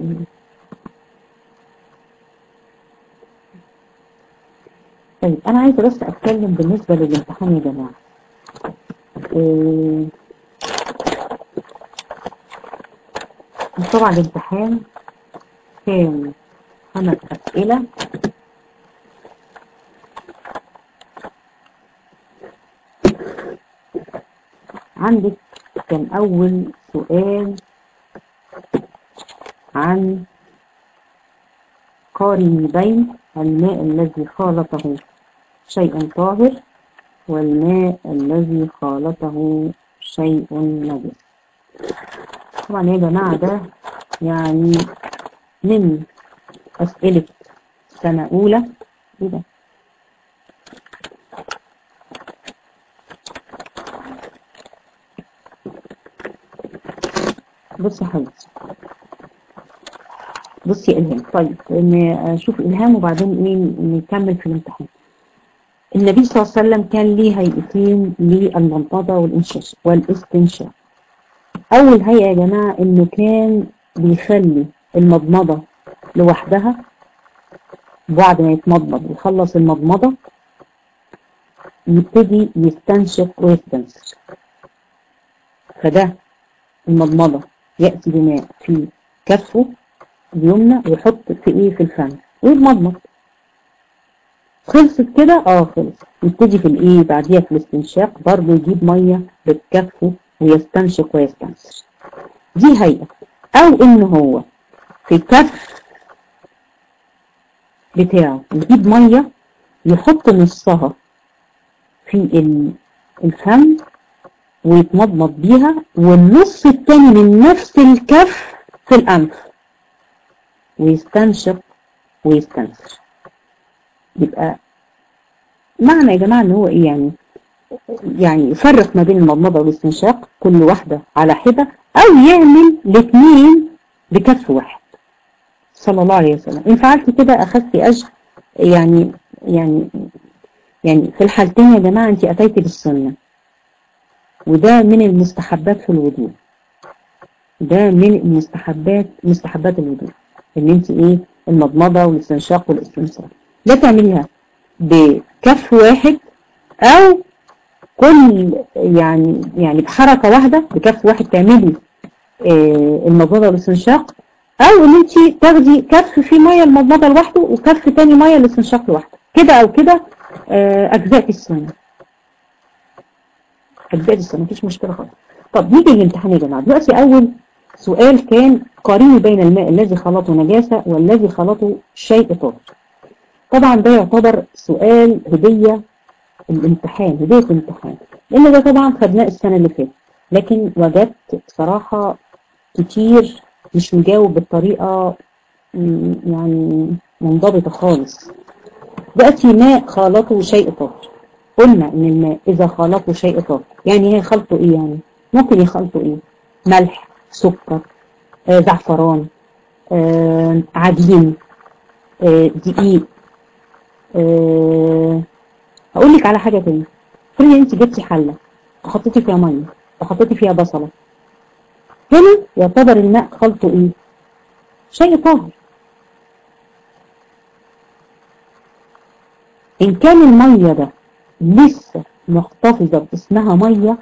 Speaker 1: طيب انا عايزة بس اتكلم بالنسبة للامتحان يا جماعة إيه... طبعا الامتحان كان خمس اسئلة عندك كان أول سؤال عن قارن بين الماء الذي خالطه شيء طاهر والماء الذي خالطه شيء نجس طبعا يا جماعة ده يعني من أسئلة سنة أولى إيه ده؟ بصي يا حبيبتي بصي يا إلهام طيب نشوف إلهام وبعدين إيه نكمل في الامتحان النبي صلى الله عليه وسلم كان ليه هيئتين للمنطقة والإنشاش والاستنشاق أول هيئة يا جماعة إنه كان بيخلي المضمضة لوحدها بعد ما يتمضمض ويخلص المضمضة يبتدي يستنشق ويستنشق فده المضمضة يأتي بماء في كفه اليمنى ويحط في ايه في الفم ويتمضمض خلصت كده اه خلص يبتدي في الايه بعديها في الاستنشاق برضه يجيب ميه بكفه ويستنشق ويستنشق دي هيئة او ان هو في الكف بتاعه يجيب ميه يحط نصها في الفم ويتمضمض بيها والنص التاني من نفس الكف في الأنف ويستنشق ويستنثر يبقى معنى يا جماعة ان هو ايه يعني يعني يفرق ما بين المضمضة والاستنشاق كل واحدة على حدة او يعمل الاثنين بكف واحد صلى الله عليه وسلم ان فعلت كده اخذت اجر يعني يعني يعني في الحالتين يا جماعة انت اتيتي بالسنة وده من المستحبات في الوضوء ده من المستحبات مستحبات الوضوء ان انت ايه المضمضه والاستنشاق والاستنشاق ده تعمليها بكف واحد او كل يعني يعني بحركه واحده بكف واحد تعملي آه المضمضه والاستنشاق او ان انت تاخدي كف فيه ميه المضمضه لوحده وكف تاني ميه الاستنشاق لوحده كده او كده آه اجزاء في السنه اجزاء في السنه مفيش مشكله خالص طب نيجي للامتحان يا جماعه دلوقتي اول سؤال كان قارني بين الماء الذي خلطه نجاسة والذي خلطه شيء طاهر طبعا ده يعتبر سؤال هدية الامتحان هدية الامتحان لان ده طبعا خدناه السنة اللي فاتت لكن وجدت بصراحة كتير مش مجاوب بالطريقة يعني منضبطة خالص دلوقتي ماء خالطه شيء طاهر قلنا ان الماء اذا خلطه شيء طاهر يعني هي خلطه ايه يعني ممكن يخلطه ايه ملح سكر آه زعفران آه عجين آه دقيق آه هقول لك على حاجة تانية فرضي انت جبتي حلة وحطيتي فيها مية وحطيتي فيها بصلة هنا يعتبر الماء خلطه ايه شيء طاهر ان كان المية ده لسه محتفظة باسمها مية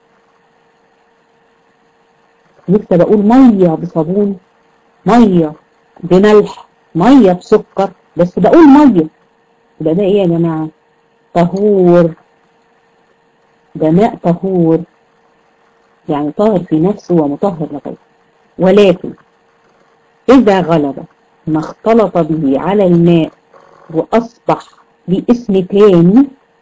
Speaker 1: لسه بقول مية بصابون مية بملح مية بسكر بس بقول مية يبقى ده ايه يا جماعة طهور ده ماء طهور يعني طاهر في نفسه ومطهر لغيره ولكن إذا غلب ما اختلط به على الماء وأصبح باسم تاني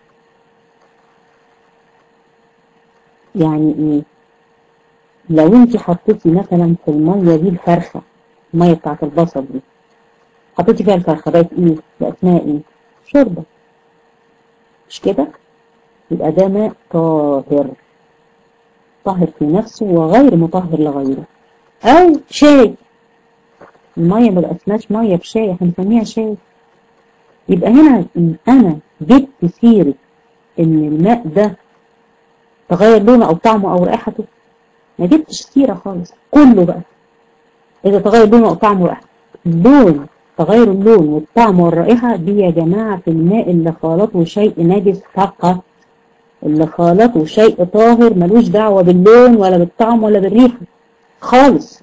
Speaker 1: يعني ايه لو انت حطيتي مثلا في المية دي الفرخة المية بتاعت البصل دي حطيتي فيها الفرخة بقت ايه بقى اسمها ايه شوربة مش كده يبقى ده ماء طاهر طاهر في نفسه وغير مطهر لغيره او شاي المية ما بقى اسمهاش مية بشاي احنا بنسميها شاي يبقى هنا انا جبت سيرة ان الماء ده تغير لونه او طعمه او رائحته ما جبتش سيرة خالص كله بقى اذا تغير لونه او طعمه ورائحته اللون تغير اللون والطعم والرائحة دي يا جماعة في الماء اللي خالطه شيء نجس فقط اللي خالطه شيء طاهر ملوش دعوة باللون ولا بالطعم ولا بالريحة خالص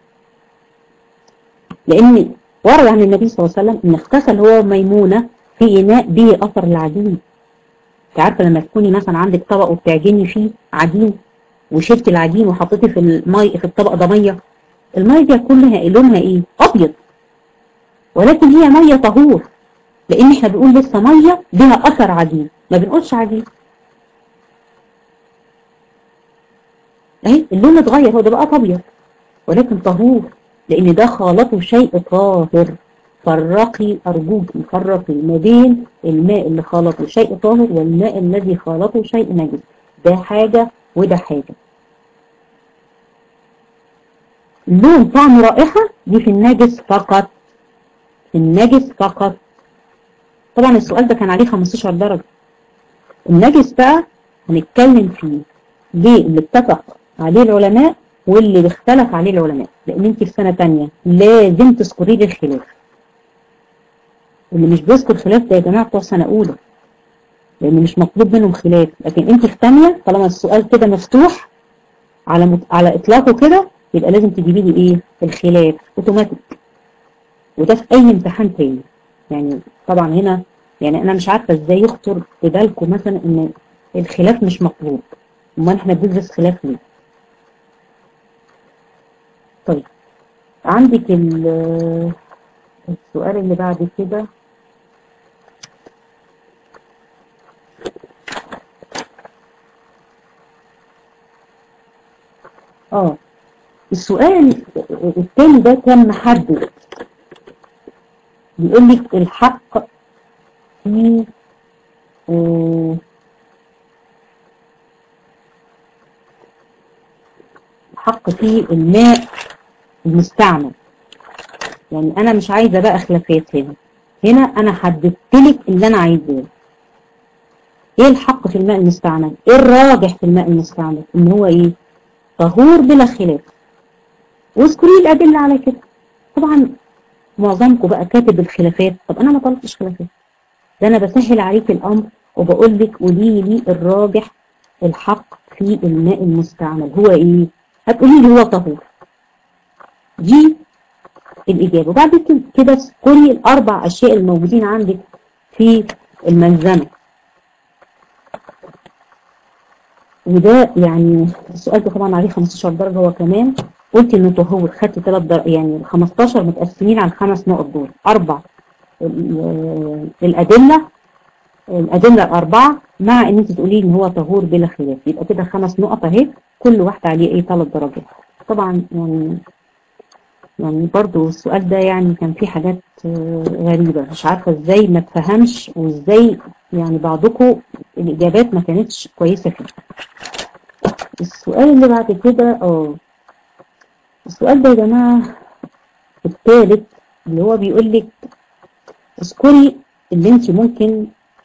Speaker 1: لان ورد عن النبي صلى الله عليه وسلم ان اغتسل هو وميمونة في اناء به اثر العجين انت عارفه لما تكوني مثلا عندك طبق وبتعجني فيه عجين وشلت العجين وحطيتي في المي في الطبق ده ميه الميه دي كلها لونها ايه ابيض ولكن هي ميه طهور لان احنا بنقول لسه ميه بها اثر عجين ما بنقولش عجين اهي اللون اتغير هو ده بقى ابيض ولكن طهور لان ده خالطه شيء طاهر فرقي أرجوكي فرقي ما بين الماء اللي خلطه شيء طاهر والماء الذي خلطه شيء نجس ده حاجة وده حاجة لون طعم رائحة دي في النجس فقط في النجس فقط طبعا السؤال ده كان عليه 15 درجة النجس بقى هنتكلم فيه ليه اللي اتفق عليه العلماء واللي بيختلف عليه العلماء لان انت في سنة تانية لازم تذكري لي الخلاف اللي مش بيذكر خلاف ده يا جماعة بتوع سنة أولى لأن مش مطلوب منهم خلاف لكن أنت في ثانية طالما السؤال كده مفتوح على مت... على إطلاقه كده يبقى لازم تجيبي لي إيه الخلاف أوتوماتيك وده في أي امتحان تاني يعني طبعا هنا يعني أنا مش عارفة إزاي يخطر في بالكم مثلا إن الخلاف مش مطلوب أمال إحنا بندرس خلاف ليه طيب عندك السؤال اللي بعد كده اه السؤال التاني ده كان محدد بيقول لك الحق في آه الحق في الماء المستعمل يعني انا مش عايزه بقى خلافات هنا هنا انا حددت لك اللي انا عايزاه ايه الحق في الماء المستعمل ايه الراجح في الماء المستعمل ان هو ايه طهور بلا خلاف واذكري الادله على كده طبعا معظمكم بقى كاتب الخلافات طب انا ما طلبتش خلافات ده انا بسهل عليك الامر وبقول لك قولي لي الراجح الحق في الماء المستعمل هو ايه هتقولي لي هو طهور دي الإجابة وبعد كده اذكري الأربع أشياء الموجودين عندك في الملزمة وده يعني السؤال ده طبعا عليه 15 درجة هو كمان قلت انه طهور خدت ثلاث درجة يعني 15 متقسمين على الخمس نقط دول أربع الأدلة الأدلة الأربعة مع إن أنت تقولي إن هو طهور بلا خلاف يبقى كده خمس نقط أهي كل واحدة عليه إيه ثلاث درجات طبعا يعني يعني برضو السؤال ده يعني كان فيه حاجات غريبة مش عارفة ازاي ما تفهمش وازاي يعني بعضكم الإجابات ما كانتش كويسة فيه السؤال اللي بعد كده اه السؤال ده يا جماعة الثالث اللي هو بيقول لك اذكري اللي انت ممكن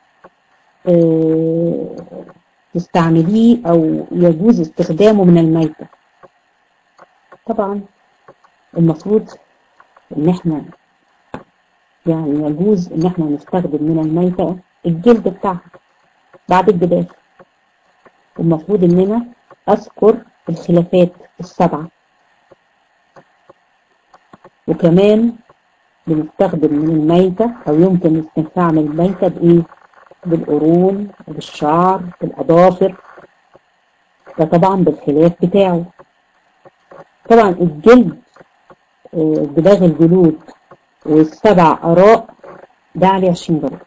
Speaker 1: اه تستعمليه او يجوز استخدامه من الميتة طبعا المفروض ان احنا يعني يجوز ان احنا نستخدم من الميتة الجلد بتاعها بعد الجداف المفروض اننا اذكر الخلافات السبعة وكمان بنستخدم من الميتة او يمكن الاستنفاع من الميتة بايه بالقرون وبالشعر بالاظافر ده طبعا بالخلاف بتاعه طبعا الجلد دماغ الجلود والسبع اراء ده عليه 20 درجة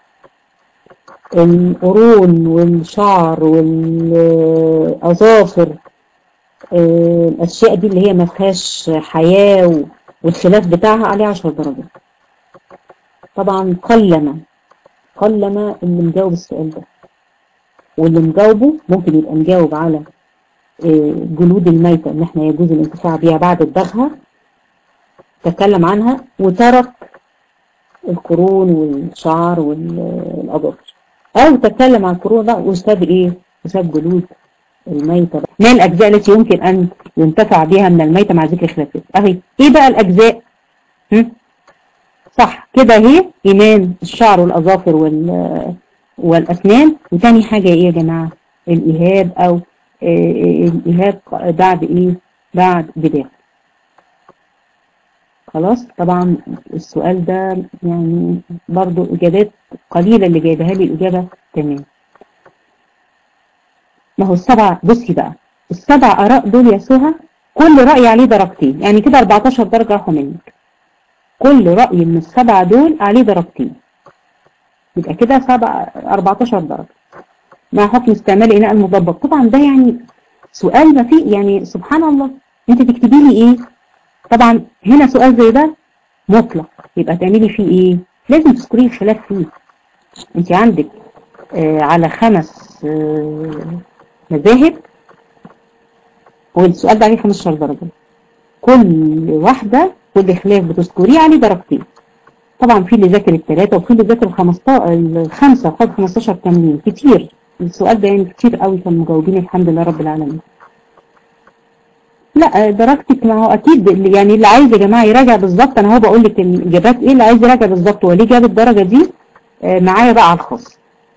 Speaker 1: القرون والشعر والاظافر الاشياء دي اللي هي ما فيهاش حياة والخلاف بتاعها عليه 10 درجات طبعا قلما قلما اللي مجاوب السؤال ده واللي مجاوبه ممكن يبقى مجاوب على جلود الميتة ان احنا يجوز الانتفاع بيها بعد دباغها تكلم عنها وترك القرون والشعر والاظافر او تكلم عن القرون بقى وساب ايه وساب جلود الميتة بقى. ما الاجزاء التي يمكن ان ينتفع بها من الميتة مع ذكر خلافات اهي ايه بقى الاجزاء هم؟ صح كده اهي ايمان الشعر والاظافر وال والاسنان وتاني حاجة ايه يا جماعة الايهاب او الايهاب بعد ايه بعد بداية خلاص طبعا السؤال ده يعني برضو اجابات قليلة اللي جايبها لي الاجابة تمام ما هو السبع بصي بقى السبع اراء دول يا سهى كل رأي عليه درجتين يعني كده 14 درجة راحوا منك كل رأي من السبعة دول عليه درجتين يبقى كده سبع 14 درجة مع حكم استعمال إناء المضبط طبعا ده يعني سؤال ما فيه يعني سبحان الله انت تكتبي لي ايه طبعا هنا سؤال زي ده مطلق يبقى تعملي فيه ايه لازم تذكري الخلاف فيه انت عندك آه على خمس آه مذاهب والسؤال ده عليه 15 درجة كل واحدة كل خلاف بتذكريه عليه درجتين طبعا في اللي ذاكر الثلاثة وفي اللي ذاكر الخمسة الخمسة وخد 15 كاملين كتير السؤال ده يعني كتير قوي كانوا مجاوبين الحمد لله رب العالمين لا درجتك ما هو اكيد يعني اللي عايز يا جماعه يراجع بالظبط انا هو بقول لك الاجابات ايه اللي عايز يراجع بالظبط هو ليه جاب الدرجه دي آه معايا بقى على الخاص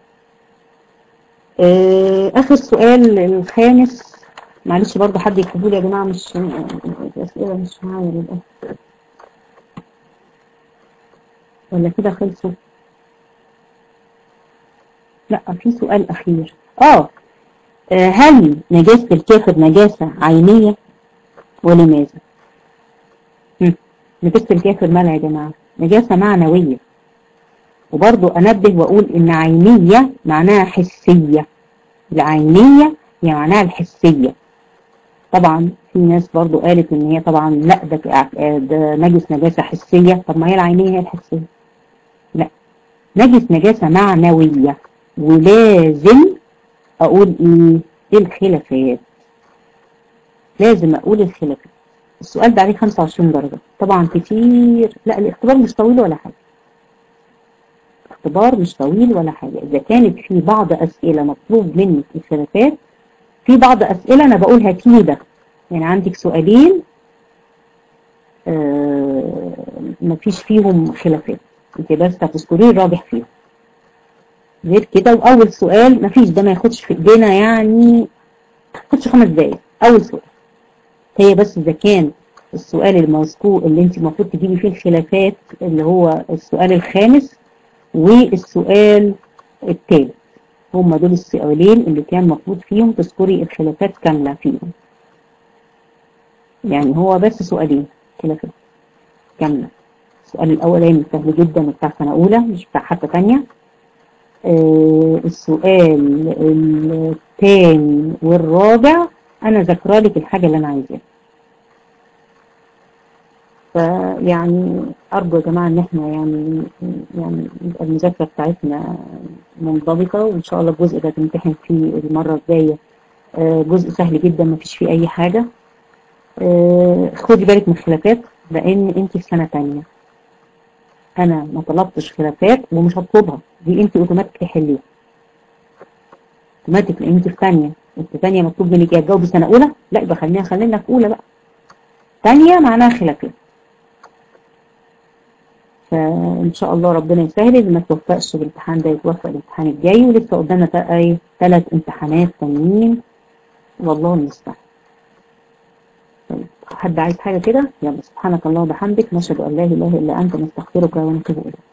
Speaker 1: آه اخر سؤال الخامس معلش برضه حد يكتبوا لي يا جماعه مش الاسئله مش معايا للاسف ولا كده خلصوا لا في سؤال اخير اه هل نجاسة الكافر نجاسة عينية ولماذا نجاسة الكافر مالها يا جماعة نجاسة معنوية وبرضو أنبه وأقول إن عينية معناها حسية العينية هي معناها الحسية طبعا في ناس برضو قالت إن هي طبعا لا ده, ده نجس نجاسة حسية طب ما هي العينية هي الحسية لا نجس نجاسة معنوية ولازم أقول إيه ايه الخلافات لازم اقول الخلافات السؤال ده عليه 25 درجة طبعا كتير لا الاختبار مش طويل ولا حاجة الاختبار مش طويل ولا حاجة اذا كانت في بعض اسئلة مطلوب منك الخلافات في بعض اسئلة انا بقول هاتيلي ده يعني عندك سؤالين آه مفيش فيهم خلافات انت بس هتذكريه الراجح فيهم غير كده واول سؤال مفيش ده ما ياخدش في ايدينا يعني ما ياخدش خمس دقايق اول سؤال هي بس اذا كان السؤال المذكور اللي انت المفروض تجيبي فيه الخلافات اللي هو السؤال الخامس والسؤال الثالث هما دول السؤالين اللي كان المفروض فيهم تذكري الخلافات كاملة فيهم يعني هو بس سؤالين خلافات كاملة السؤال الأولاني سهل جدا بتاع سنة أولى مش بتاع حتى تانية آه السؤال الثاني والرابع انا ذاكره لك الحاجه اللي انا عايزاها فيعني أرجو يا جماعة إن إحنا يعني يعني يبقى المذاكرة بتاعتنا منضبطة وإن شاء الله الجزء ده تمتحن فيه المرة الجاية جزء سهل جدا ما فيش فيه أي حاجة خدي بالك من الخلافات لأن أنت في سنة تانية أنا ما طلبتش خلافات ومش هطلبها دي أنت أوتوماتيك تحليها اوتوماتيك لأن أنت في ثانية أنت ثانية مطلوب منك تجاوبي سنة أولى لا يبقى خلينا خلينا في أولى بقى ثانية معناها خلافات فإن شاء الله ربنا يسهل إذا ما توفقش الامتحان ده يتوفق الامتحان الجاي ولسه قدامنا ثلاث امتحانات تانيين والله المستعان طيب حد عايز حاجة كده يلا سبحانك الله وبحمدك نشهد أن لا إله إلا أنت نستغفرك ونتوب إليك